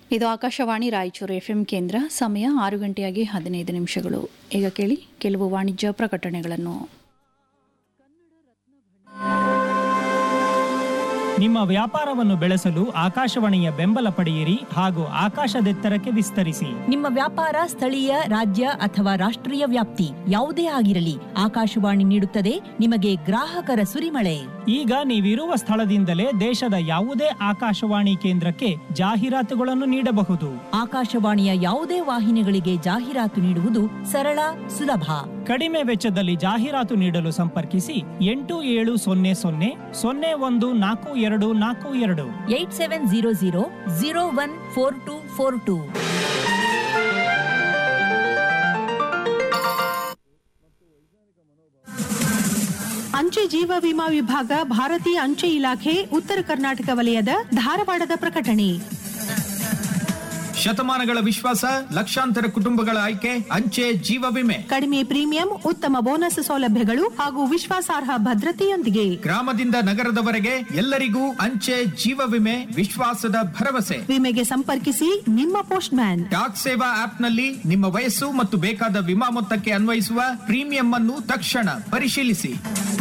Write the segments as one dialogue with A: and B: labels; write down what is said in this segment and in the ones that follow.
A: ಇದು ಆಕಾಶವಾಣಿ ರಾಯಚೂರು ಎಫ್ಎಂ ಕೇಂದ್ರ ಸಮಯ ಆರು ಗಂಟೆಯಾಗಿ ಹದಿನೈದು ನಿಮಿಷಗಳು ಈಗ ಕೇಳಿ ಕೆಲವು ವಾಣಿಜ್ಯ ಪ್ರಕಟಣೆಗಳನ್ನು
B: ನಿಮ್ಮ ವ್ಯಾಪಾರವನ್ನು ಬೆಳೆಸಲು ಆಕಾಶವಾಣಿಯ ಬೆಂಬಲ ಪಡೆಯಿರಿ ಹಾಗೂ ಆಕಾಶದೆತ್ತರಕ್ಕೆ ವಿಸ್ತರಿಸಿ
C: ನಿಮ್ಮ ವ್ಯಾಪಾರ ಸ್ಥಳೀಯ ರಾಜ್ಯ ಅಥವಾ ರಾಷ್ಟ್ರೀಯ ವ್ಯಾಪ್ತಿ ಯಾವುದೇ ಆಗಿರಲಿ ಆಕಾಶವಾಣಿ ನೀಡುತ್ತದೆ ನಿಮಗೆ ಗ್ರಾಹಕರ ಸುರಿಮಳೆ
B: ಈಗ ನೀವಿರುವ ಸ್ಥಳದಿಂದಲೇ ದೇಶದ ಯಾವುದೇ ಆಕಾಶವಾಣಿ ಕೇಂದ್ರಕ್ಕೆ ಜಾಹೀರಾತುಗಳನ್ನು ನೀಡಬಹುದು
C: ಆಕಾಶವಾಣಿಯ ಯಾವುದೇ ವಾಹಿನಿಗಳಿಗೆ ಜಾಹೀರಾತು ನೀಡುವುದು ಸರಳ ಸುಲಭ
B: ಕಡಿಮೆ ವೆಚ್ಚದಲ್ಲಿ ಜಾಹೀರಾತು ನೀಡಲು ಸಂಪರ್ಕಿಸಿ ಎಂಟು ಏಳು ಸೊನ್ನೆ ಸೊನ್ನೆ ಸೊನ್ನೆ ಒಂದು ನಾಲ್ಕು ಎರಡು ನಾಲ್ಕು ಎರಡು
C: eight seven zero zero zero one four two four two
D: ಅಂಚೆ ಜೀವ ವಿಮಾ ವಿಭಾಗ ಭಾರತೀಯ ಅಂಚೆ ಇಲಾಖೆ ಉತ್ತರ ಕರ್ನಾಟಕ ವಲಯದ ಧಾರವಾಡದ ಪ್ರಕಟಣೆ
E: ಶತಮಾನಗಳ ವಿಶ್ವಾಸ ಲಕ್ಷಾಂತರ ಕುಟುಂಬಗಳ ಆಯ್ಕೆ ಅಂಚೆ ಜೀವ ವಿಮೆ
D: ಕಡಿಮೆ ಪ್ರೀಮಿಯಂ ಉತ್ತಮ ಬೋನಸ್ ಸೌಲಭ್ಯಗಳು ಹಾಗೂ ವಿಶ್ವಾಸಾರ್ಹ ಭದ್ರತೆಯೊಂದಿಗೆ
E: ಗ್ರಾಮದಿಂದ ನಗರದವರೆಗೆ ಎಲ್ಲರಿಗೂ ಅಂಚೆ ಜೀವ ವಿಮೆ ವಿಶ್ವಾಸದ ಭರವಸೆ
D: ವಿಮೆಗೆ ಸಂಪರ್ಕಿಸಿ ನಿಮ್ಮ postman
E: Dak Seva app ನಲ್ಲಿ ನಿಮ್ಮ ವಯಸ್ಸು ಮತ್ತು ಬೇಕಾದ ವಿಮಾ ಮೊತ್ತಕ್ಕೆ ಅನ್ವಯಿಸುವ ಪ್ರೀಮಿಯಂ ಅನ್ನು ತಕ್ಷಣ ಪರಿಶೀಲಿಸಿ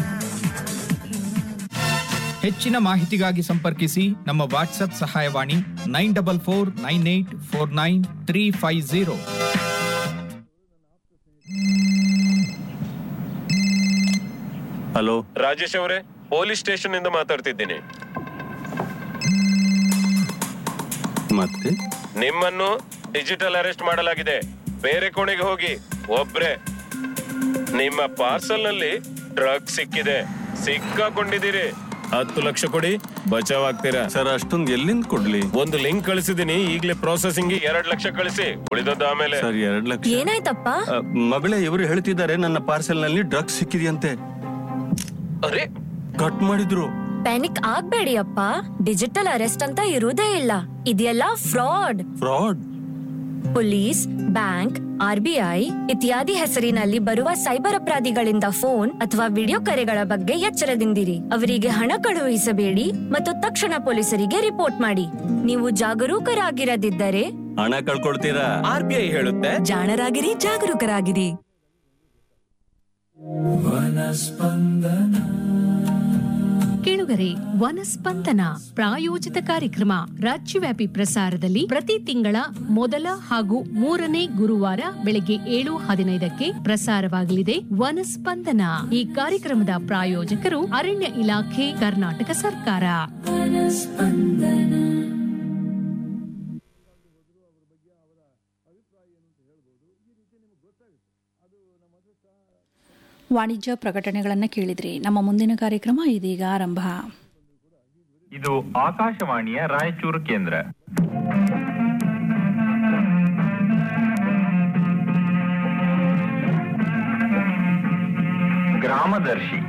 E: ಹೆಚ್ಚಿನ ಮಾಹಿತಿಗಾಗಿ ಸಂಪರ್ಕಿಸಿ ನಮ್ಮ ವಾಟ್ಸ್ಆಪ್ ಸಹಾಯವಾಣಿ nine double four nine eight four nine three five zero
F: hello
G: Rajesh ಅವರೇ ಪೊಲೀಸ್ ಸ್ಟೇಷನ್ ಇಂದ ಮಾತಾಡ್ತಿದ್ದೀನಿ
F: ಮತ್ತೆ
G: ನಿಮ್ಮನ್ನು ಡಿಜಿಟಲ್ ಅರೆಸ್ಟ್ ಮಾಡಲಾಗಿದೆ ಬೇರೆ ಕೋಣೆಗೆ ಹೋಗಿ ಒಬ್ರೆ ನಿಮ್ಮ ಪಾರ್ಸಲ್ ನಲ್ಲಿ ಡ್ರಗ್ ಸಿಕ್ಕಿದೆ ಸಿಕ್ಕಾಕೊಂಡಿದ್ದೀರಿ ಹತ್ತು ಲಕ್ಷ ಕೊಡಿ ಬಚಾವ್ ಆಗ್ತೀರಾ
F: ಸರ್ ಅಷ್ಟೊಂದು ಎಲ್ಲಿಂದ ಕೊಡ್ಲಿ
G: ಒಂದು ಲಿಂಕ್ ಕಳಿಸಿದೀನಿ ಈಗಲೇ ಪ್ರೊಸೆಸಿಂಗ್ ಎರಡ್ ಲಕ್ಷ ಕಳಿಸಿ ಉಳಿದದ್ದು ಆಮೇಲೆ
F: ಸರ್ ಎರಡ್ ಲಕ್ಷ
H: ಏನಾಯ್ತಪ್ಪ
F: ಅ, ಮಗಳೇ ಇವರು ಹೇಳ್ತಿದ್ದಾರೆ ನನ್ನ ಪಾರ್ಸೆಲ್ ನಲ್ಲಿ ಡ್ರಗ್ಸ್ ಸಿಕ್ಕಿದೆಯಂತೆ
G: ಅರೆ
F: ಕಟ್ ಮಾಡಿದ್ರು
H: ಪ್ಯಾನಿಕ್ ಆಗ್ಬೇಡಿ ಅಪ್ಪ ಡಿಜಿಟಲ್ ಅರೆಸ್ಟ್ ಅಂತ ಇರುವುದೇ ಇಲ್ಲ ಇದೆಲ್ಲ fraud
F: fraud
H: police bank RBI ಇತ್ಯಾದಿ ಹೆಸರಿನಲ್ಲಿ ಬರುವ ಸೈಬರ್ ಅಪರಾಧಿಗಳಿಂದ ಫೋನ್ ಅಥವಾ ವಿಡಿಯೋ ಕರೆಗಳ ಬಗ್ಗೆ ಎಚ್ಚರದಿಂದಿರಿ ಅವರಿಗೆ ಹಣ ಕಳುಹಿಸಬೇಡಿ ಮತ್ತು ತಕ್ಷಣ ಪೊಲೀಸರಿಗೆ ರಿಪೋರ್ಟ್ ಮಾಡಿ ನೀವು ಜಾಗರೂಕರಾಗಿರದಿದ್ದರೆ
F: ಹಣ ಕಳ್ಕೊಳ್ತೀರಾ
G: ಆರ್ ಬಿ ಐ ಹೇಳುತ್ತೆ
H: ಜಾಣರಾಗಿರಿ ಜಾಗರೂಕರಾಗಿರಿ
I: ಕೇಳುಗರೆ ವನಸ್ಪಂದನ ಪ್ರಾಯೋಜಿತ ಕಾರ್ಯಕ್ರಮ ರಾಜ್ಯವ್ಯಾಪಿ ಪ್ರಸಾರದಲ್ಲಿ ಪ್ರತಿ ತಿಂಗಳ ಮೊದಲ ಹಾಗೂ ಮೂರನೇ ಗುರುವಾರ ಬೆಳಗ್ಗೆ ಏಳು ಹದಿನೈದಕ್ಕೆ ಪ್ರಸಾರವಾಗಲಿದೆ ವನಸ್ಪಂದನ ಈ ಕಾರ್ಯಕ್ರಮದ ಪ್ರಾಯೋಜಕರು ಅರಣ್ಯ ಇಲಾಖೆ ಕರ್ನಾಟಕ ಸರ್ಕಾರ
A: ವಾಣಿಜ್ಯ ಪ್ರಕಟಣೆಗಳನ್ನು ಕೇಳಿದ್ರಿ ನಮ್ಮ ಮುಂದಿನ ಕಾರ್ಯಕ್ರಮ ಇದೀಗ ಆರಂಭ
J: ಇದು ಆಕಾಶವಾಣಿಯ ರಾಯಚೂರು ಕೇಂದ್ರ ಗ್ರಾಮದರ್ಶಿ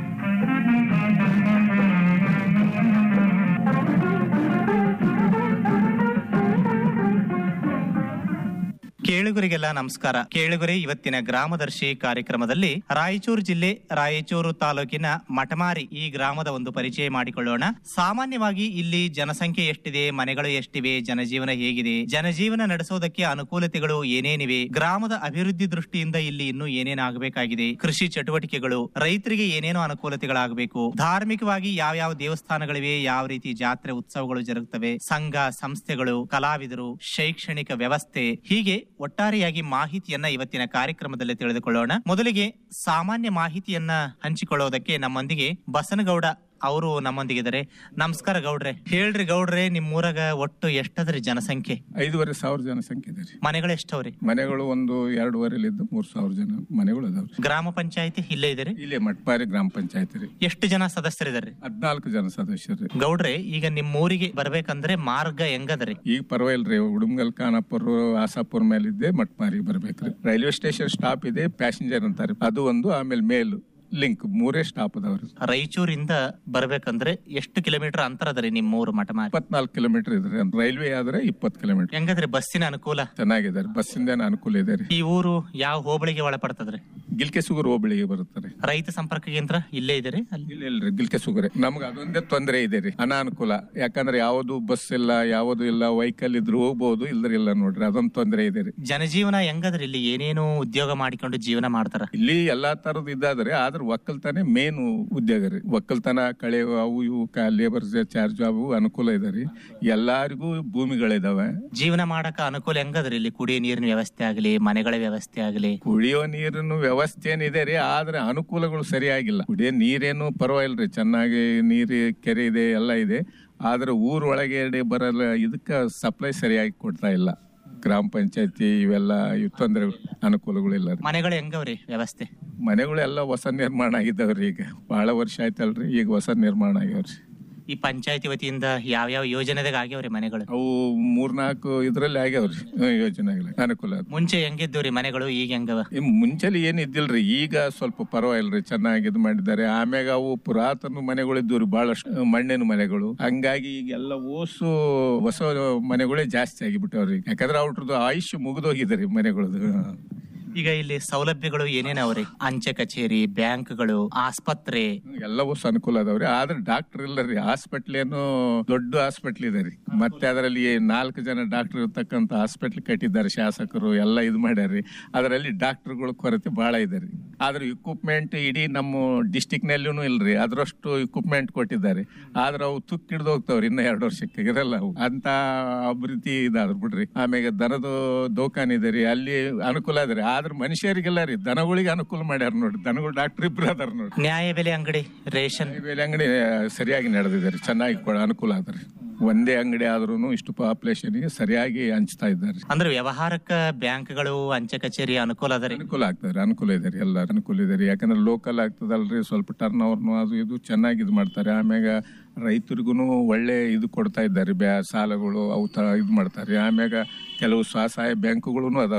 K: ಕೇಳುಗರಿಗೆಲ್ಲ ನಮಸ್ಕಾರ ಕೇಳುಗರೆ ಇವತ್ತಿನ ಗ್ರಾಮದರ್ಶಿ ಕಾರ್ಯಕ್ರಮದಲ್ಲಿ ರಾಯಚೂರು ಜಿಲ್ಲೆ ರಾಯಚೂರು ತಾಲೂಕಿನ ಮಟಮಾರಿ ಈ ಗ್ರಾಮದ ಒಂದು ಪರಿಚಯ ಮಾಡಿಕೊಳ್ಳೋಣ ಸಾಮಾನ್ಯವಾಗಿ ಇಲ್ಲಿ ಜನಸಂಖ್ಯೆ ಎಷ್ಟಿದೆ ಮನೆಗಳು ಎಷ್ಟಿವೆ ಜನಜೀವನ ಹೇಗಿದೆ ಜನಜೀವನ ನಡೆಸೋದಕ್ಕೆ ಅನುಕೂಲತೆಗಳು ಏನೇನಿವೆ ಗ್ರಾಮದ ಅಭಿವೃದ್ಧಿ ದೃಷ್ಟಿಯಿಂದ ಇಲ್ಲಿ ಇನ್ನೂ ಏನೇನಾಗಬೇಕಾಗಿದೆ ಕೃಷಿ ಚಟುವಟಿಕೆಗಳು ರೈತರಿಗೆ ಏನೇನು ಅನುಕೂಲತೆಗಳಾಗಬೇಕು ಧಾರ್ಮಿಕವಾಗಿ ಯಾವ ಯಾವ ದೇವಸ್ಥಾನಗಳಿವೆ ಯಾವ ರೀತಿ ಜಾತ್ರೆ ಉತ್ಸವಗಳು ಜರುಗುತ್ತವೆ ಸಂಘ ಸಂಸ್ಥೆಗಳು ಕಲಾವಿದರು ಶೈಕ್ಷಣಿಕ ವ್ಯವಸ್ಥೆ ಹೀಗೆ ಒಟ್ಟಾರೆಯಾಗಿ ಮಾಹಿತಿಯನ್ನ ಇವತ್ತಿನ ಕಾರ್ಯಕ್ರಮದಲ್ಲಿ ತಿಳಿದುಕೊಳ್ಳೋಣ ಮೊದಲಿಗೆ ಸಾಮಾನ್ಯ ಮಾಹಿತಿಯನ್ನ ಹಂಚಿಕೊಳ್ಳೋದಕ್ಕೆ ನಮ್ಮೊಂದಿಗೆ ಬಸನಗೌಡ ಅವರು ನಮ್ಮೊಂದಿಗಿದ್ದಾರೆ ನಮಸ್ಕಾರ ಗೌಡ್ರೆ ಹೇಳ್ರಿ ಗೌಡ್ರೆ ನಿಮ್ ಊರಾಗ ಒಟ್ಟು ಎಷ್ಟದ್ರಿ ಜನಸಂಖ್ಯೆ
L: ಐದೂವರೆ ಸಾವಿರ ಜನಸಂಖ್ಯೆ ಇದೆ ರೀ
K: ಮನೆಗಳು ಎಷ್ಟವ್ರಿ
L: ಮನೆಗಳು ಒಂದು ಎರಡೂವರೆಲಿದ್ದು ಮೂರ್ ಸಾವಿರ ಜನ ಮನೆಗಳು ಅದಾವ್ರಿ
K: ಗ್ರಾಮ ಪಂಚಾಯತಿ ಇಲ್ಲೇ ಇದೆ
L: ಇಲ್ಲೇ ಮಟ್ಪಾರಿ ಗ್ರಾಮ ಪಂಚಾಯತಿ ರೀ
K: ಎಷ್ಟು ಜನ ಸದಸ್ಯರಿದಾರೆ
L: ಹದ್ನಾಲ್ಕು ಜನ ಸದಸ್ಯರು
K: ಗೌಡ್ರೆ ಈಗ ನಿಮ್ ಊರಿಗೆ ಬರ್ಬೇಕಂದ್ರೆ ಮಾರ್ಗ ಹೆಂಗದ್ರಿ
L: ಈಗ ಪರವಾಗಿಲ್ರಿ ಉಡುಮ್ಗಲ್ ಖಾನಾಪುರ ಆಸಾಪುರ ಮೇಲಿದ್ದೆ ಮಟ್ಪಾರಿಗೆ ಬರ್ಬೇಕ್ರಿ ರೈಲ್ವೆ ಸ್ಟೇಷನ್ ಸ್ಟಾಪ್ ಇದೆ ಪ್ಯಾಸೆಂಜರ್ ಅಂತಾರೆ ಅದು ಒಂದು ಆಮೇಲೆ ಮೇಲು ಲಿಂಕ್ ಮೂರೇ ಸ್ಟಾಪ್ ಅದಾವ್ರಿ
K: ರಾಯಚೂರಿಂದ ಬರ್ಬೇಕಂದ್ರೆ ಎಷ್ಟು ಕಿಲೋಮೀಟರ್ ಅಂತರ ಅದ ರೀ ನಿಮ್ ಮೂರು ಮಠಮಾರಿ
L: ಇಪ್ಪತ್ನಾಲ್ಕು ಕಿಲೋಮೀಟರ್ ಇದ್ರಿ ರೈಲ್ವೆ ಆದ್ರೆ ಇಪ್ಪತ್ತು ಕಿಲೋಮೀಟರ್
K: ಹೆಂಗದ್ರಿ ಬಸ್ಸಿನ ಅನುಕೂಲ
L: ಚೆನ್ನಾಗಿದೆ ರೀ ಬಸ್ಸಿಂದ ಅನುಕೂಲ ಇದೆ ರೀ
K: ಈ ಊರು ಯಾವ ಹೋಬಳಿಗೆ ಒಳಪಡ್ತದ್ರಿ
L: ಗಿಲ್ಕೆಸುಗೂರು ಹೋಬಳಿಗೆ ಬರುತ್ತಾರೆ
K: ರೈತ ಸಂಪರ್ಕ ಕೇಂದ್ರ ಇಲ್ಲೇ ಇದೆ ರೀ ಅಲ್ಲಿ
L: ಇಲ್ಲ ಇಲ್ರಿ ಗಿಲ್ಕೆಸುಗೂರೆ ನಮ್ಗೆ ಅದೊಂದೇ ತೊಂದರೆ ಇದೆ ರೀ ಅನಾನುಕೂಲ ಯಾಕಂದ್ರೆ ಯಾವುದು ಬಸ್ ಇಲ್ಲ ಯಾವುದು ಇಲ್ಲ ವೆಹಿಕಲ್ ಇದ್ರು ಹೋಗ್ಬೋದು ಇಲ್ದ್ರ ಇಲ್ಲ ನೋಡ್ರಿ ಅದೊಂದು ತೊಂದರೆ ಇದೆ ರೀ
K: ಜನಜೀವನ ಹೆಂಗದ್ರಿ ಇಲ್ಲಿ ಏನೇನು ಉದ್ಯೋಗ ಮಾಡಿಕೊಂಡು ಜೀವನ ಮಾಡ್ತಾರ
L: ಇಲ್ಲಿ ಎಲ್ಲಾ ತರದ್ ಇದ್ದಾದ್ರೆ ಆದ್ರೆ ಒಕ್ಕಲ್ತನೇ ಮೇನ್ ಉದ್ಯೋಗ ರೀ ಒಕ್ಕಲ್ತನ ಕಳೆ ಅವು ಇವು ಲೇಬರ್ ಚಾರ್ಜ್ ಅವು ಅನುಕೂಲ ಇದೆ ರೀ ಎಲ್ಲಾರಿಗೂ ಭೂಮಿಗಳಿದಾವೆ
K: ಜೀವನ ಮಾಡಕ ಅನುಕೂಲ ಹೆಂಗದ್ರಿ ಇಲ್ಲಿ ಕುಡಿಯೋ ನೀರಿನ ವ್ಯವಸ್ಥೆ ಆಗಲಿ ಮನೆಗಳ ವ್ಯವಸ್ಥೆ ಆಗಲಿ
L: ಕುಡಿಯೋ ನೀರಿನ ವ್ಯವಸ್ಥೆ ಏನಿದೆ ರೀ ಆದ್ರೆ ಅನುಕೂಲಗಳು ಸರಿಯಾಗಿಲ್ಲ ಕುಡಿಯೋ ನೀರೇನು ಪರವಾಗಿಲ್ರಿ ಚೆನ್ನಾಗಿ ನೀರು ಕೆರೆ ಇದೆ ಎಲ್ಲ ಇದೆ ಆದ್ರೆ ಊರ್ ಒಳಗೆ ಬರಲ್ಲ ಇದಕ್ಕ ಸಪ್ಲೈ ಸರಿಯಾಗಿ ಕೊಡ್ತಾ ಇಲ್ಲ ಗ್ರಾಮ ಪಂಚಾಯತಿ ಇವೆಲ್ಲ ಇವ್ ತೊಂದರೆ ಅನುಕೂಲಗಳಿಲ್ಲ ರೀ
K: ಮನೆಗಳು ಹೆಂಗವ್ರಿ ವ್ಯವಸ್ಥೆ
L: ಮನೆಗಳೆಲ್ಲ ಹೊಸ ನಿರ್ಮಾಣ ಆಗಿದಾವ್ರಿ ಈಗ ಬಹಳ ವರ್ಷ ಆಯ್ತಲ್ರಿ ಈಗ ಹೊಸ ನಿರ್ಮಾಣ ಆಗ್ಯಾವ್ರಿ
K: ಈ ಪಂಚಾಯತಿ ವತಿಯಿಂದ ಯಾವ ಯಾವ ಯೋಜನೆದಾಗ ಆಗ್ಯಾವ್ರಿ ಮನೆಗಳು
L: ಅವು ಮೂರ್ನಾಲ್ಕು ಇದ್ರಲ್ಲಿ ಆಗ್ಯಾವ್ರಿ ಯೋಜನೆಗಳು ಅನುಕೂಲ ಆದ್.
K: ಮುಂಚೆ ಹೆಂಗಿದ್ದವ್ರಿ ಮನೆಗಳು ಈಗ ಹೆಂಗವ
L: ಈ ಮುಂಚೆಲಿ ಏನ್ ಇದ್ದಿಲ್ರಿ ಈಗ ಸ್ವಲ್ಪ ಪರವಾಗಿಲ್ರಿ ಚೆನ್ನಾಗಿ ಇದು ಮಾಡಿದ್ದಾರೆ ಆಮ್ಯಾಗ ಅವು ಪುರಾತನ ಮನೆಗಳಿದ್ದು ರೀ ಬಹಳಷ್ಟು ಮಣ್ಣಿನ ಮನೆಗಳು ಹಂಗಾಗಿ ಈಗೆಲ್ಲ ಓಸು ಹೊಸ ಮನೆಗಳೇ ಜಾಸ್ತಿ ಆಗಿಬಿಟ್ಟವ್ರಿ ಯಾಕಂದ್ರೆ ಅವ್ರದ್ದು ಆಯುಷ್ಯ ಮುಗಿದೋಗಿದ್ರಿ ಮನೆಗಳದ್ದು
K: ಈಗ ಇಲ್ಲಿ ಸೌಲಭ್ಯಗಳು ಏನೇನ್ ಅವ್ರಿ ಅಂಚೆ ಕಚೇರಿ ಬ್ಯಾಂಕ್ಗಳು ಆಸ್ಪತ್ರೆ
L: ಎಲ್ಲವೂ ಸಹ ಅನುಕೂಲ ಅದಾವ್ರಿ ಆದ್ರೆ ಡಾಕ್ಟರ್ ಇಲ್ಲ ರೀ ಹಾಸ್ಪಿಟ್ಲ್ ಏನು ದೊಡ್ಡ ಹಾಸ್ಪಿಟ್ಲ್ ಇದೆ ರೀ ಮತ್ತೆ ಅದರಲ್ಲಿ ನಾಲ್ಕು ಜನ ಡಾಕ್ಟರ್ ಇರ್ತಕ್ಕಂಥ ಹಾಸ್ಪಿಟ್ಲ್ ಕಟ್ಟಿದ್ದಾರೆ ಶಾಸಕರು ಎಲ್ಲ ಇದು ಮಾಡ್ಯಾರ್ರಿ ಅದರಲ್ಲಿ ಡಾಕ್ಟರ್ಗಳ ಕೊರತೆ ಬಹಳ ಇದೆ ರೀ ಆದ್ರೆ ಇಕ್ವಿಪ್ಮೆಂಟ್ ಇಡೀ ನಮ್ಮ ಡಿಸ್ಟಿಕ್ ನಲ್ಲಿನೂ ಇಲ್ರಿ ಅದರಷ್ಟು ಇಕ್ವಿಪ್ಮೆಂಟ್ ಕೊಟ್ಟಿದ್ದಾರೆ ಆದ್ರೆ ಅವು ತುಕ್ ಹಿಡ್ದು ಹೋಗ್ತಾವ್ರಿ ಇನ್ನ ಎರಡು ವರ್ಷಕ್ಕೆ ಇರಲ್ಲ ಅವು ಅಂತ ಅಭಿವೃದ್ಧಿ ಇದಾದ್ರ ಬಿಡ್ರಿ ಆಮ್ಯಾಗ ದನದ ದೋಕಾನ್ ಇದೆ ರೀ ಅಲ್ಲಿ ಅನುಕೂಲ ಅದ ರೀ ಆದ್ರೆ ಮನುಷ್ಯರಿಗೆಲ್ಲ ರೀ ದನಗಳಿಗೆ ಅನುಕೂಲ ಮಾಡ್ಯಾರ ನೋಡ್ರಿ ದನಗಳು ಡಾಕ್ಟರ್ ಇಬ್ರು ಅದಾರ ನೋಡ್ರಿ
K: ನ್ಯಾಯ ಬೆಲೆ ಅಂಗಡಿ ರೇಷನ್
L: ಬೆಲೆ ಅಂಗಡಿ ಸರಿಯಾಗಿ ನಡೆದಿದೆ ರೀ ಚೆನ್ನಾಗಿ ಕೊಡ- ಅನುಕೂಲ ಅದ ರೀ ಒಂದೇ ಅಂಗಡಿ ಆದ್ರೂ ಇಷ್ಟು ಪಾಪ್ಯುಲೇಷನ್ಗೆ ಸರಿಯಾಗಿ ಹಂಚ್ತಾ ಇದ್ದಾರೆ
K: ಅಂದ್ರೆ ವ್ಯವಹಾರಕ್ಕ ಬ್ಯಾಂಕ್ಗಳು ಅಂಚೆ ಕಚೇರಿ ಅನುಕೂಲ ಅದ ರೀ
L: ಅನುಕೂಲ ಆಗ್ತದೆ ಅನುಕೂಲ ಇದೆ ರೀ ಎಲ್ಲ ಅನುಕೂಲ ಇದೆ ರೀ ಯಾಕಂದ್ರೆ ಲೋಕಲ್ ಆಗ್ತದಲ್ರಿ ಸ್ವಲ್ಪ ಟರ್ನ್ ಓವರ್ನು ಅದು ಇದು ಚೆನ್ನಾಗಿ ಇದು ಮಾಡ್ತಾರೆ ಆಮ್ಯಾಗ ರೈತರಿಗೂ ಒಳ್ಳೆ ಇದು ಕೊಡ್ತಾ ಇದ್ದಾರೆ ಬ್ಯಾ ಸಾಲಗಳು ಅವು ತರ ಇದು ಮಾಡ್ತಾರೆ ಆಮ್ಯಾಗ ಕೆಲವು ಸ್ವಸಹಾಯ ಬ್ಯಾಂಕುಗಳು ಅದಾವ